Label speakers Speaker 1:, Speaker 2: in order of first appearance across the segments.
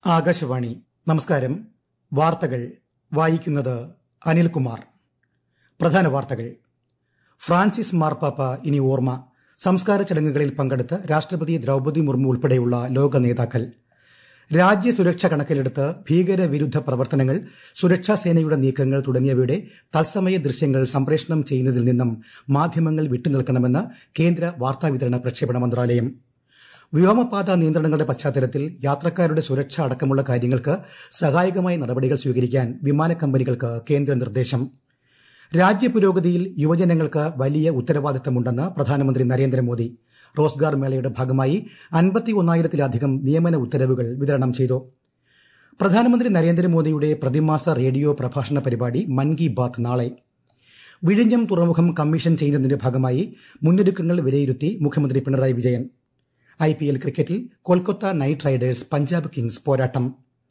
Speaker 1: ആകാശവാണി നമസ്കാരം വാർത്തകൾ വായിക്കുന്നത് അനിൽകുമാർ പ്രധാന വാർത്തകൾ ഫ്രാൻസിസ് മാർപ്പാപ്പ ഇനി ഓർമ്മ സംസ്കാര ചടങ്ങുകളിൽ പങ്കെടുത്ത് രാഷ്ട്രപതി ദ്രൌപദി മുർമു ഉൾപ്പെടെയുള്ള ലോക നേതാക്കൾ രാജ്യസുരക്ഷ കണക്കിലെടുത്ത് ഭീകരവിരുദ്ധ പ്രവർത്തനങ്ങൾ സുരക്ഷാ സേനയുടെ നീക്കങ്ങൾ തുടങ്ങിയവയുടെ തത്സമയ ദൃശ്യങ്ങൾ സംപ്രേഷണം ചെയ്യുന്നതിൽ നിന്നും മാധ്യമങ്ങൾ വിട്ടുനിൽക്കണമെന്ന് കേന്ദ്ര വാർത്താവിതരണ പ്രക്ഷേപണ മന്ത്രാലയം വ്യോമപാത നിയന്ത്രണങ്ങളുടെ പശ്ചാത്തലത്തിൽ യാത്രക്കാരുടെ സുരക്ഷ അടക്കമുള്ള കാര്യങ്ങൾക്ക് സഹായകമായ നടപടികൾ സ്വീകരിക്കാൻ വിമാന കമ്പനികൾക്ക് കേന്ദ്ര നിർദ്ദേശം രാജ്യപുരോഗതിയിൽ യുവജനങ്ങൾക്ക് വലിയ ഉത്തരവാദിത്തമുണ്ടെന്ന് പ്രധാനമന്ത്രി നരേന്ദ്രമോദി റോസ്ഗാർ മേളയുടെ ഭാഗമായി അൻപത്തി ഒന്നായിരത്തിലധികം നിയമന ഉത്തരവുകൾ വിതരണം ചെയ്തു പ്രധാനമന്ത്രി നരേന്ദ്രമോദിയുടെ പ്രതിമാസ റേഡിയോ പ്രഭാഷണ പരിപാടി മൻ കി ബാത്ത് നാളെ വിഴിഞ്ഞം തുറമുഖം കമ്മീഷൻ ചെയ്യുന്നതിന്റെ ഭാഗമായി മുന്നൊരുക്കങ്ങൾ വിലയിരുത്തി മുഖ്യമന്ത്രി Pinarayi Vijayan I P L ക്രിക്കറ്റിൽ Kolkata Knight Riders Punjab Kings പോരാട്ടം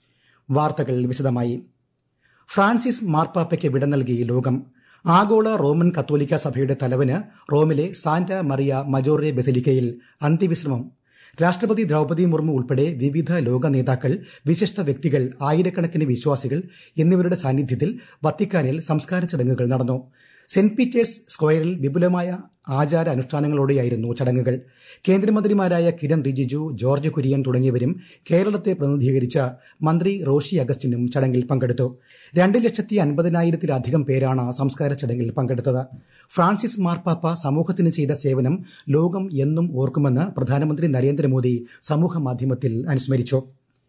Speaker 1: വാർത്തകൾ വിശദമായി ഫ്രാൻസിസ് മാർപ്പാപ്പയ്ക്ക് വിട നൽകി ലോകം ആഗോള റോമൻ കത്തോലിക്ക സഭയുടെ തലവന് റോമിലെ സാന്റ മറിയ മജോറെ ബെസിലിക്കയിൽ അന്ത്യവിശ്രമം രാഷ്ട്രപതി ദ്രൌപദി മുർമു ഉൾപ്പെടെ വിവിധ ലോക നേതാക്കൾ വിശിഷ്ട വ്യക്തികൾ ആയിരക്കണക്കിന് വിശ്വാസികൾ എന്നിവരുടെ സാന്നിധ്യത്തിൽ വത്തിക്കാനിൽ സംസ്കാര ചടങ്ങുകൾ നടന്നു സെന്റ് പീറ്റേഴ്സ് സ്ക്വയറിൽ വിപുലമായ ആചാര അനുഷ്ഠാനങ്ങളോടെയായിരുന്നു ചടങ്ങുകൾ കേന്ദ്രമന്ത്രിമാരായ കിരൺ റിജിജു ജോർജ് കുര്യൻ തുടങ്ങിയവരും കേരളത്തെ പ്രതിനിധീകരിച്ച മന്ത്രി റോഷി അഗസ്റ്റിനും ചടങ്ങിൽ പങ്കെടുത്തു രണ്ട് ലക്ഷത്തി അൻപതിനായിരത്തിലധികം പേരാണ് സംസ്കാര ചടങ്ങിൽ പങ്കെടുത്തത് ഫ്രാൻസിസ് മാർപ്പാപ്പ സമൂഹത്തിന് ചെയ്ത സേവനം ലോകം എന്നും ഓർക്കുമെന്ന് പ്രധാനമന്ത്രി നരേന്ദ്രമോദി സമൂഹമാധ്യമത്തിൽ അനുസ്മരിച്ചു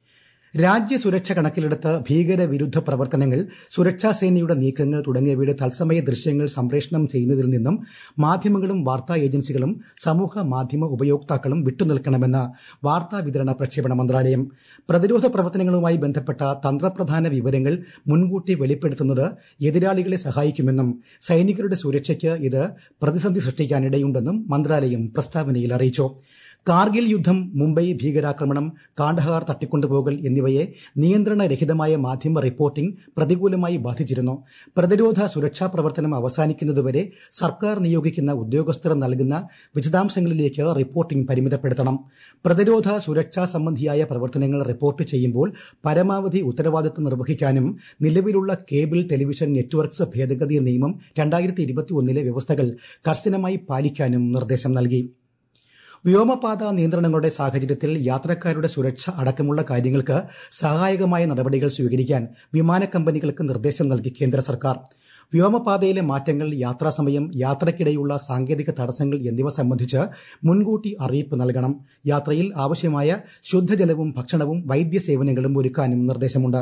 Speaker 1: രാജ്യസുരക്ഷ കണക്കിലെടുത്ത് ഭീകരവിരുദ്ധ പ്രവർത്തനങ്ങൾ സുരക്ഷാ സേനയുടെ നീക്കങ്ങൾ തുടങ്ങിയവയുടെ തത്സമയ ദൃശ്യങ്ങൾ സംപ്രേഷണം ചെയ്യുന്നതിൽ നിന്നും മാധ്യമങ്ങളും വാർത്താ ഏജൻസികളും സമൂഹ മാധ്യമ ഉപയോക്താക്കളും വിട്ടുനിൽക്കണമെന്ന് വാർത്താ വിതരണ പ്രക്ഷേപണ മന്ത്രാലയം പ്രതിരോധ പ്രവർത്തനങ്ങളുമായി ബന്ധപ്പെട്ട തന്ത്രപ്രധാന വിവരങ്ങൾ മുൻകൂട്ടി വെളിപ്പെടുത്തുന്നത് എതിരാളികളെ സഹായിക്കുമെന്നും സൈനികരുടെ സുരക്ഷയ്ക്ക് ഇത് പ്രതിസന്ധി സൃഷ്ടിക്കാനിടയുണ്ടെന്നും മന്ത്രാലയം പ്രസ്താവനയിൽ അറിയിച്ചു കാർഗിൽ യുദ്ധം മുംബൈ ഭീകരാക്രമണം കാണ്ഡഹാർ തട്ടിക്കൊണ്ടുപോകൽ എന്നിവയെ നിയന്ത്രണരഹിതമായ മാധ്യമ റിപ്പോർട്ടിംഗ് പ്രതികൂലമായി ബാധിച്ചിരുന്നു പ്രതിരോധ സുരക്ഷാ പ്രവർത്തനം അവസാനിക്കുന്നതുവരെ സർക്കാർ നിയോഗിക്കുന്ന ഉദ്യോഗസ്ഥർ നൽകുന്ന വിശദാംശങ്ങളിലേക്ക് റിപ്പോർട്ടിംഗ് പരിമിതപ്പെടുത്തണം പ്രതിരോധ സുരക്ഷാ സംബന്ധിയായ പ്രവർത്തനങ്ങൾ റിപ്പോർട്ട് ചെയ്യുമ്പോൾ പരമാവധി ഉത്തരവാദിത്തം നിർവഹിക്കാനും നിലവിലുള്ള കേബിൾ ടെലിവിഷൻ നെറ്റ്വർക്ക്സ് ഭേദഗതി നിയമം രണ്ടായിരത്തി ഇരുപത്തിയൊന്നിലെ വ്യവസ്ഥകൾ കർശനമായി പാലിക്കാനും നിർദ്ദേശം നൽകി വ്യോമപാത നിയന്ത്രണങ്ങളുടെ സാഹചര്യത്തിൽ യാത്രക്കാരുടെ സുരക്ഷ അടക്കമുള്ള കാര്യങ്ങൾക്ക് സഹായകമായ നടപടികൾ സ്വീകരിക്കാൻ വിമാന കമ്പനികൾക്ക് നിർദ്ദേശം നൽകി കേന്ദ്ര സർക്കാർ വ്യോമപാതയിലെ മാറ്റങ്ങൾ യാത്രാസമയം യാത്രയ്ക്കിടെയുള്ള സാങ്കേതിക തടസ്സങ്ങൾ എന്നിവ സംബന്ധിച്ച് മുൻകൂട്ടി അറിയിപ്പ് നൽകണം യാത്രയിൽ ആവശ്യമായ ശുദ്ധജലവും ഭക്ഷണവും വൈദ്യസേവനങ്ങളും ഒരുക്കാനും നിർദ്ദേശമുണ്ട്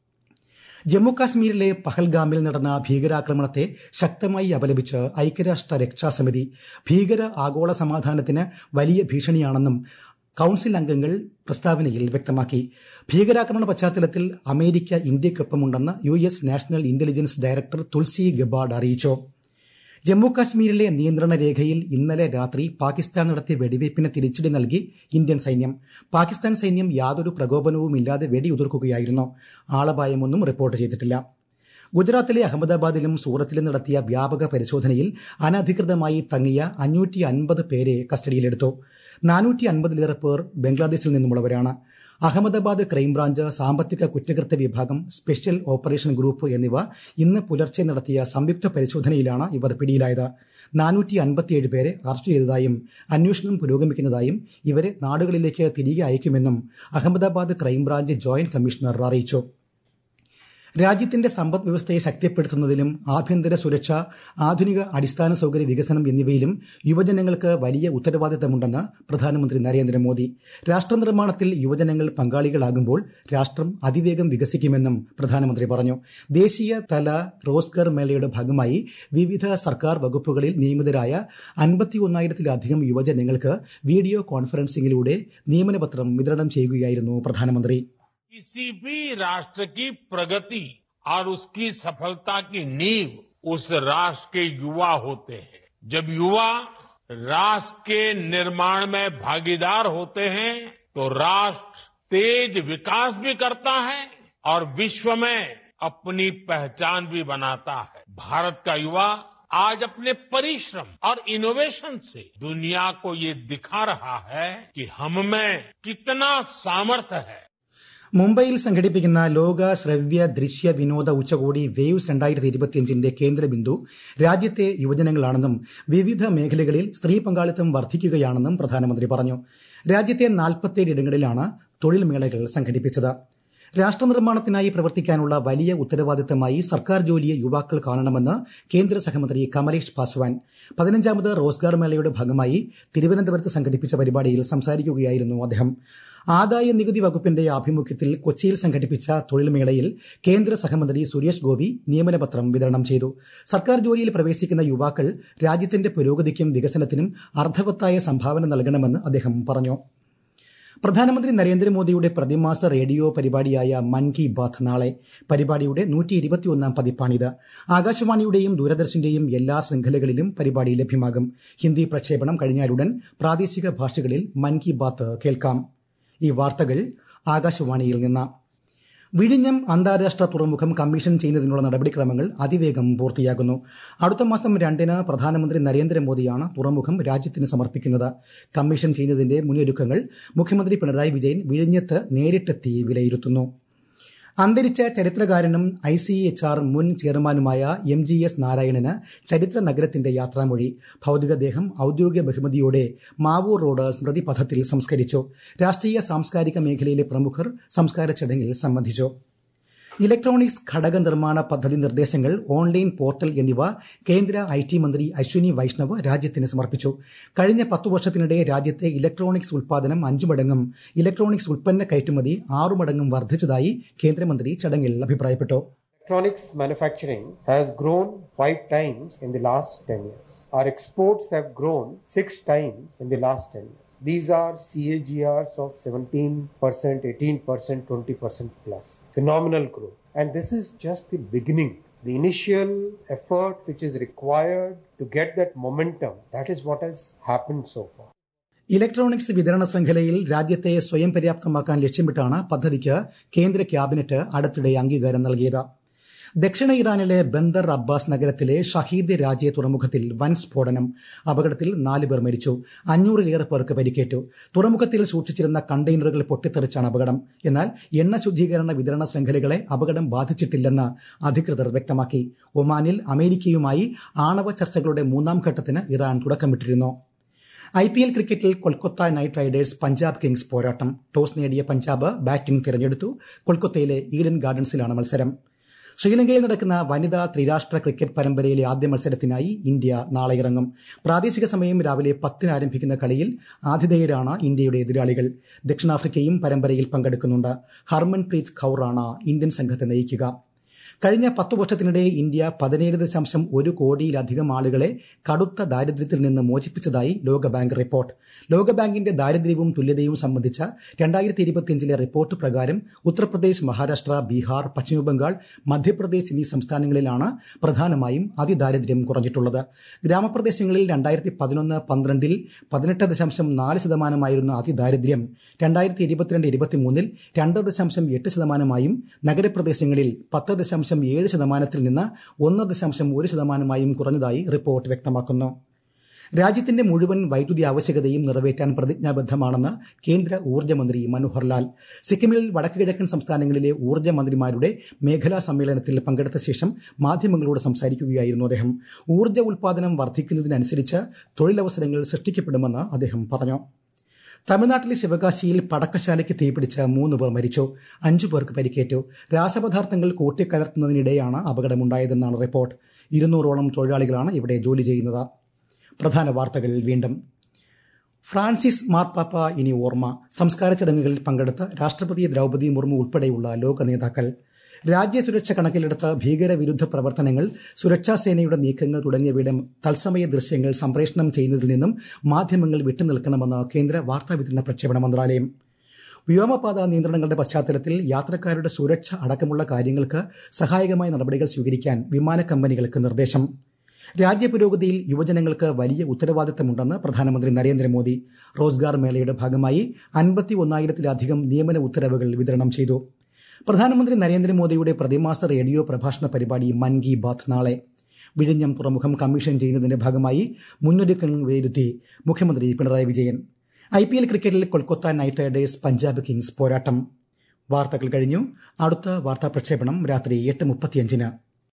Speaker 1: ജമ്മുകാശ്മീരിലെ പഹൽഗാമിൽ നടന്ന ഭീകരാക്രമണത്തെ ശക്തമായി അപലപിച്ച് ഐക്യരാഷ്ട്ര രക്ഷാസമിതി ഭീകര ആഗോള സമാധാനത്തിന് വലിയ ഭീഷണിയാണെന്നും കൌൺസിൽ അംഗങ്ങൾ പ്രസ്താവനയിൽ വ്യക്തമാക്കി ഭീകരാക്രമണ പശ്ചാത്തലത്തിൽ അമേരിക്ക ഇന്ത്യയ്ക്കൊപ്പമുണ്ടെന്ന് U S national intelligence director Tulsi Gabbard അറിയിച്ചു ജമ്മുകാശ്മീരിലെ നിയന്ത്രണ രേഖയിൽ ഇന്നലെ രാത്രി പാകിസ്ഥാൻ നടത്തിയ വെടിവയ്പ്പിന് തിരിച്ചടി നൽകി ഇന്ത്യൻ സൈന്യം പാകിസ്ഥാൻ സൈന്യം യാതൊരു പ്രകോപനവുമില്ലാതെ വെടിയുതിർക്കുകയായിരുന്നു ആളപായമൊന്നും റിപ്പോർട്ട് ചെയ്തിട്ടില്ല ഗുജറാത്തിലെ അഹമ്മദാബാദിലും സൂറത്തിലും നടത്തിയ വ്യാപക പരിശോധനയിൽ അനധികൃതമായി തങ്ങിയ അഞ്ഞൂറ്റി അൻപത് പേരെ കസ്റ്റഡിയിലെടുത്തു നാനൂറ്റി അൻപതിലേറെ പേർ ബംഗ്ലാദേശിൽ നിന്നുമുള്ളവരാണ് അഹമ്മദാബാദ് ക്രൈംബ്രാഞ്ച് സാമ്പത്തിക കുറ്റകൃത്യ വിഭാഗം സ്പെഷ്യൽ ഓപ്പറേഷൻ ഗ്രൂപ്പ് എന്നിവ ഇന്ന് പുലർച്ചെ നടത്തിയ സംയുക്ത പരിശോധനയിലാണ് ഇവർ പിടിയിലായത് നാനൂറ്റി അൻപത്തിയേഴ് പേരെ അറസ്റ്റ് ചെയ്തതായും അന്വേഷണം പുരോഗമിക്കുന്നതായും ഇവരെ നാടുകളിലേക്ക് തിരികെ അയക്കുമെന്നും അഹമ്മദാബാദ് ക്രൈംബ്രാഞ്ച് ജോയിന്റ് കമ്മീഷണർ അറിയിച്ചു രാജ്യത്തിന്റെ സമ്പദ് വ്യവസ്ഥയെ ശക്തിപ്പെടുത്തുന്നതിലും ആഭ്യന്തര സുരക്ഷ ആധുനിക അടിസ്ഥാന സൌകര്യ വികസനം എന്നിവയിലും യുവജനങ്ങൾക്ക് വലിയ ഉത്തരവാദിത്തമുണ്ടെന്ന് പ്രധാനമന്ത്രി നരേന്ദ്രമോദി രാഷ്ട്രനിർമ്മാണത്തിൽ യുവജനങ്ങൾ പങ്കാളികളാകുമ്പോൾ രാഷ്ട്രം അതിവേഗം വികസിക്കുമെന്നും പ്രധാനമന്ത്രി പറഞ്ഞു ദേശീയ തല റോസ്ഗർ മേളയുടെ ഭാഗമായി വിവിധ സർക്കാർ വകുപ്പുകളിൽ നിയമിതരായ അൻപത്തി ഒന്നായിരത്തിലധികം യുവജനങ്ങൾക്ക് വീഡിയോ കോൺഫറൻസിംഗിലൂടെ നിയമനപത്രം വിതരണം ചെയ്യുകയായിരുന്നു പ്രധാനമന്ത്രി
Speaker 2: किसी भी राष्ट्र की प्रगति और उसकी सफलता की नींव उस राष्ट्र के युवा होते हैं जब युवा राष्ट्र के निर्माण में भागीदार होते हैं तो राष्ट्र तेज विकास भी करता है और विश्व में अपनी पहचान भी बनाता है भारत का युवा आज अपने परिश्रम और इनोवेशन से दुनिया को ये दिखा रहा है कि हम में कितना सामर्थ्य है
Speaker 1: മുംബൈയിൽ സംഘടിപ്പിക്കുന്ന ലോക ശ്രവ്യ ദൃശ്യ വിനോദ ഉച്ചകോടി വേവ്സ് രണ്ടായിരത്തി ഇരുപത്തിയഞ്ചിന്റെ കേന്ദ്രബിന്ദു രാജ്യത്തെ യുവജനങ്ങളാണെന്നും വിവിധ മേഖലകളിൽ സ്ത്രീ പങ്കാളിത്തം വർദ്ധിക്കുകയാണെന്നും പ്രധാനമന്ത്രി പറഞ്ഞു രാജ്യത്തെ നാൽപ്പത്തിയേഴ് ഇടങ്ങളിലാണ് തൊഴിൽ മേളകൾ സംഘടിപ്പിച്ചത് രാഷ്ട്രനിർമ്മാണത്തിനായി പ്രവർത്തിക്കാനുള്ള വലിയ ഉത്തരവാദിത്തമായി സർക്കാർ ജോലിയെ യുവാക്കൾ കാണണമെന്ന് കേന്ദ്ര സഹമന്ത്രി കമലേഷ് പാസ്വാൻ പതിനഞ്ചാമത് റോസ്ഗാർ മേളയുടെ ഭാഗമായി തിരുവനന്തപുരത്ത് സംഘടിപ്പിച്ച പരിപാടിയിൽ സംസാരിക്കുകയായിരുന്നു അദ്ദേഹം ആദായ നികുതി വകുപ്പിന്റെ ആഭിമുഖ്യത്തിൽ കൊച്ചിയിൽ സംഘടിപ്പിച്ച തൊഴിൽ മേളയിൽ കേന്ദ്ര സഹമന്ത്രി സുരേഷ് ഗോപി നിയമനപത്രം വിതരണം ചെയ്തു സർക്കാർ ജോലിയിൽ പ്രവേശിക്കുന്ന യുവാക്കൾ രാജ്യത്തിന്റെ പുരോഗതിക്കും വികസനത്തിനും അർത്ഥവത്തായ സംഭാവന നൽകണമെന്ന് അദ്ദേഹം പറഞ്ഞു പ്രധാനമന്ത്രി നരേന്ദ്രമോദിയുടെ പ്രതിമാസ റേഡിയോ പരിപാടിയായ മൻ കി ബാത്ത് നാളെ പരിപാടിയുടെ നൂറ്റി ഇരുപത്തിയൊന്നാം പതിപ്പാണിത് ആകാശവാണിയുടെയും ദൂരദർശന്റെയും എല്ലാ ശൃംഖലകളിലും പരിപാടി ലഭ്യമാകും ഹിന്ദി പ്രക്ഷേപണം കഴിഞ്ഞാലുടൻ പ്രാദേശിക ഭാഷകളിൽ മൻ കി ബാത്ത് കേൾക്കാം ഈ വാർത്തകൾ ആകാശവാണിയിൽ നിന്ന് വിഴിഞ്ഞം അന്താരാഷ്ട്ര തുറമുഖം കമ്മീഷൻ ചെയ്യുന്നതിനുള്ള നടപടിക്രമങ്ങൾ അതിവേഗം പൂർത്തിയാകുന്നു അടുത്ത മാസം രണ്ടിന് പ്രധാനമന്ത്രി നരേന്ദ്രമോദിയാണ് തുറമുഖം രാജ്യത്തിന് സമർപ്പിക്കുന്നത് കമ്മീഷൻ ചെയ്യുന്നതിന്റെ മുന്നൊരുക്കങ്ങൾ മുഖ്യമന്ത്രി പിണറായി വിജയൻ വിഴിഞ്ഞത്ത് നേരിട്ടെത്തി വിലയിരുത്തുന്നു അന്തരിച്ച ചരിത്രകാരനും ഐ സി എച്ച് ആർ മുൻ ചെയർമാനുമായ എം ജി എസ് നാരായണന് ചരിത്ര നഗരത്തിന്റെ യാത്രാമൊഴി ഭൌതികദേഹം ഔദ്യോഗിക ബഹുമതിയോടെ മാവൂർ റോഡ് സ്മൃതി പഥത്തിൽ സംസ്കരിച്ചു രാഷ്ട്രീയ സാംസ്കാരിക മേഖലയിലെ പ്രമുഖർ സംസ്കാര ചടങ്ങിൽ സംബന്ധിച്ചു ഇലക്ട്രോണിക്സ് ഘടക നിർമ്മാണ പദ്ധതി നിർദ്ദേശങ്ങൾ ഓൺലൈൻ പോർട്ടൽ എന്നിവ കേന്ദ്ര ഐ ടി മന്ത്രി അശ്വിനി വൈഷ്ണവ് രാജ്യത്തിന് സമർപ്പിച്ചു കഴിഞ്ഞ പത്തു വർഷത്തിനിടെ രാജ്യത്തെ ഇലക്ട്രോണിക്സ് ഉൽപാദനം അഞ്ചു മടങ്ങും ഇലക്ട്രോണിക്സ് ഉൽപ്പന്ന കയറ്റുമതി ആറു മടങ്ങും വർദ്ധിച്ചതായി കേന്ദ്രമന്ത്രി ചടങ്ങിൽ അഭിപ്രായപ്പെട്ടു
Speaker 3: Electronics manufacturing has grown five times in the last 10 years. Our exports have grown six times in the last 10 years. These are CAGRs of 17%, 18%, 20% plus. Phenomenal growth. And this is just the beginning. The initial effort which is required to get that momentum, that is what has happened so far.
Speaker 1: Electronics വിതരണ ശൃംഖലയിൽ രാജ്യത്തെ സ്വയം പര്യാപ്തമാക്കാൻ ലക്ഷ്യമിട്ടാണ് പദ്ധതിക്ക് കേന്ദ്ര cabinet അടുത്തിടെ അംഗീകാരം നൽകിയത് ദക്ഷിണ ഇറാനിലെ ബന്ദർ അബ്ബാസ് നഗരത്തിലെ ഷഹീദ് രാജെ തുറമുഖത്തിൽ വൻ സ്ഫോടനം അപകടത്തിൽ നാല് പേർ മരിച്ചു അഞ്ഞൂറിലേറെ പേർക്ക് പരിക്കേറ്റു തുറമുഖത്തിൽ സൂക്ഷിച്ചിരുന്ന കണ്ടെയ്നറുകൾ പൊട്ടിത്തെറിച്ചാണ് അപകടം എന്നാൽ എണ്ണ ശുദ്ധീകരണ വിതരണ ശൃംഖലകളെ അപകടം ബാധിച്ചിട്ടില്ലെന്ന് അധികൃതർ വ്യക്തമാക്കി ഒമാനിൽ അമേരിക്കയുമായി ആണവ ചർച്ചകളുടെ മൂന്നാം ഘട്ടത്തിന് ഇറാൻ തുടക്കമിട്ടിരുന്നു ഐ പി എൽ ക്രിക്കറ്റിൽ Kolkata Knight Riders Punjab Kings പോരാട്ടം ടോസ് നേടിയ പഞ്ചാബ് ബാറ്റിംഗ് തിരഞ്ഞെടുത്തു കൊൽക്കത്തയിലെ ഈഡൻ ഗാർഡൻസിലാണ് മത്സരം ശ്രീലങ്കയിൽ നടക്കുന്ന വനിതാ ത്രിരാഷ്ട്ര ക്രിക്കറ്റ് പരമ്പരയിലെ ആദ്യ മത്സരത്തിനായി ഇന്ത്യ നാളെ ഇറങ്ങും പ്രാദേശിക സമയം രാവിലെ പത്തിന് ആരംഭിക്കുന്ന കളിയിൽ ആതിഥേയരാണ് ഇന്ത്യയുടെ എതിരാളികൾ ദക്ഷിണാഫ്രിക്കയും പരമ്പരയിൽ പങ്കെടുക്കുന്നുണ്ട് ഹർമൻപ്രീത് ഖൌറാണ് ഇന്ത്യൻ സംഘത്തെ നയിക്കുക കഴിഞ്ഞ പത്തു വർഷത്തിനിടെ ഇന്ത്യ പതിനേഴ് ദശാംശം ഒരു കോടിയിലധികം ആളുകളെ കടുത്ത ദാരിദ്ര്യത്തിൽ നിന്ന് മോചിപ്പിച്ചതായി ലോകബാങ്ക് റിപ്പോർട്ട് ലോകബാങ്കിന്റെ ദാരിദ്ര്യവും തുല്യതയും സംബന്ധിച്ച രണ്ടായിരത്തി ഇരുപത്തിയഞ്ചിലെ റിപ്പോർട്ട് പ്രകാരം ഉത്തർപ്രദേശ് മഹാരാഷ്ട്ര ബീഹാർ പശ്ചിമബംഗാൾ മധ്യപ്രദേശ് എന്നീ സംസ്ഥാനങ്ങളിലാണ് പ്രധാനമായും അതിദാരിദ്ര്യം കുറഞ്ഞിട്ടുള്ളത് ഗ്രാമപ്രദേശങ്ങളിൽ രണ്ടായിരത്തി പതിനൊന്ന് പന്ത്രണ്ടിൽ പതിനെട്ട് ദശാംശം നാല് ശതമാനമായിരുന്ന അതിദാരിദ്ര്യം രണ്ടായിരത്തി ഇരുപത്തിരണ്ട് ഇരുപത്തിമൂന്നിൽ രണ്ട് ദശാംശം എട്ട് ശതമാനമായും നഗരപ്രദേശങ്ങളിൽ പത്ത് ദശാംശം ഏഴ് ശതമാനത്തിൽ നിന്ന് ഒന്ന് ദശാംശം ഒരു ശതമാനമായും കുറഞ്ഞതായി റിപ്പോർട്ട് വ്യക്തമാക്കുന്നു രാജ്യത്തിന്റെ മുഴുവൻ വൈദ്യുതി ആവശ്യകതയും നിറവേറ്റാൻ പ്രതിജ്ഞാബദ്ധമാണെന്ന് കേന്ദ്ര ഊർജ്ജമന്ത്രി മനോഹർ ലാൽ സിക്കിമിൽ വടക്കുകിഴക്കൻ സംസ്ഥാനങ്ങളിലെ ഊർജ്ജ മന്ത്രിമാരുടെ മേഖലാ സമ്മേളനത്തിൽ പങ്കെടുത്ത ശേഷം മാധ്യമങ്ങളോട് സംസാരിക്കുകയായിരുന്നു അദ്ദേഹം ഊർജ്ജ ഉൽപാദനം വർദ്ധിക്കുന്നതിനനുസരിച്ച് തൊഴിലവസരങ്ങൾ സൃഷ്ടിക്കപ്പെടുമെന്ന് അദ്ദേഹം പറഞ്ഞു തമിഴ്നാട്ടിലെ ശിവകാശിയിൽ പടക്കശാലയ്ക്ക് തീപിടിച്ച മൂന്ന് പേർ മരിച്ചു അഞ്ചു പേർക്ക് പരിക്കേറ്റു രാസപദാർത്ഥങ്ങൾ കൂട്ടിക്കലർത്തുന്നതിനിടെയാണ് അപകടമുണ്ടായതെന്നാണ് റിപ്പോർട്ട് ഇരുന്നൂറോളം തൊഴിലാളികളാണ് ഇവിടെ ജോലി ചെയ്യുന്നത് പ്രധാന വാർത്തകൾ വീണ്ടും ഫ്രാൻസിസ് മാർപ്പാപ്പ ഇനി ഓർമ്മ സംസ്കാര ചടങ്ങുകളിൽ പങ്കെടുത്ത രാഷ്ട്രപതി ദ്രൗപദി മുർമു ഉൾപ്പെടെയുള്ള ലോക നേതാക്കൾ രാജ്യസുരക്ഷ കണക്കിലെടുത്ത ഭീകരവിരുദ്ധ പ്രവർത്തനങ്ങൾ സുരക്ഷാ സേനയുടെ നീക്കങ്ങൾ തുടങ്ങിയവയുടെ തത്സമയ ദൃശ്യങ്ങൾ സംപ്രേഷണം ചെയ്യുന്നതിൽ നിന്നും മാധ്യമങ്ങൾ വിട്ടുനിൽക്കണമെന്ന് കേന്ദ്ര വാർത്താവിതരണ പ്രക്ഷേപണ മന്ത്രാലയം വ്യോമപാത നിയന്ത്രണങ്ങളുടെ പശ്ചാത്തലത്തിൽ യാത്രക്കാരുടെ സുരക്ഷ അടക്കമുള്ള കാര്യങ്ങൾക്ക് സഹായകമായ നടപടികൾ സ്വീകരിക്കാൻ വിമാന കമ്പനികൾക്ക് നിർദ്ദേശം രാജ്യപുരോഗതിയിൽ യുവജനങ്ങൾക്ക് വലിയ ഉത്തരവാദിത്തമുണ്ടെന്ന് പ്രധാനമന്ത്രി നരേന്ദ്രമോദി റോസ്ഗാർ മേളയുടെ ഭാഗമായി അൻപത്തി ഒന്നായിരത്തിലധികം നിയമന ഉത്തരവുകൾ വിതരണം ചെയ്തു പ്രധാനമന്ത്രി നരേന്ദ്രമോദിയുടെ പ്രതിമാസ റേഡിയോ പ്രഭാഷണ പരിപാടി മൻ കി ബാത്ത് നാളെ വിഴിഞ്ഞം തുറമുഖം കമ്മീഷൻ ചെയ്യുന്നതിന്റെ ഭാഗമായി മുന്നൊരുക്കങ്ങൾ വിലയിരുത്തി മുഖ്യമന്ത്രി Pinarayi Vijayan I P L ക്രിക്കറ്റിൽ Kolkata Knight Riders Punjab Kings പോരാട്ടം വാർത്തകൾ കഴിഞ്ഞു അടുത്ത വാർത്താ പ്രക്ഷേപണം രാത്രി എട്ട് മുപ്പത്തിയഞ്ചിന്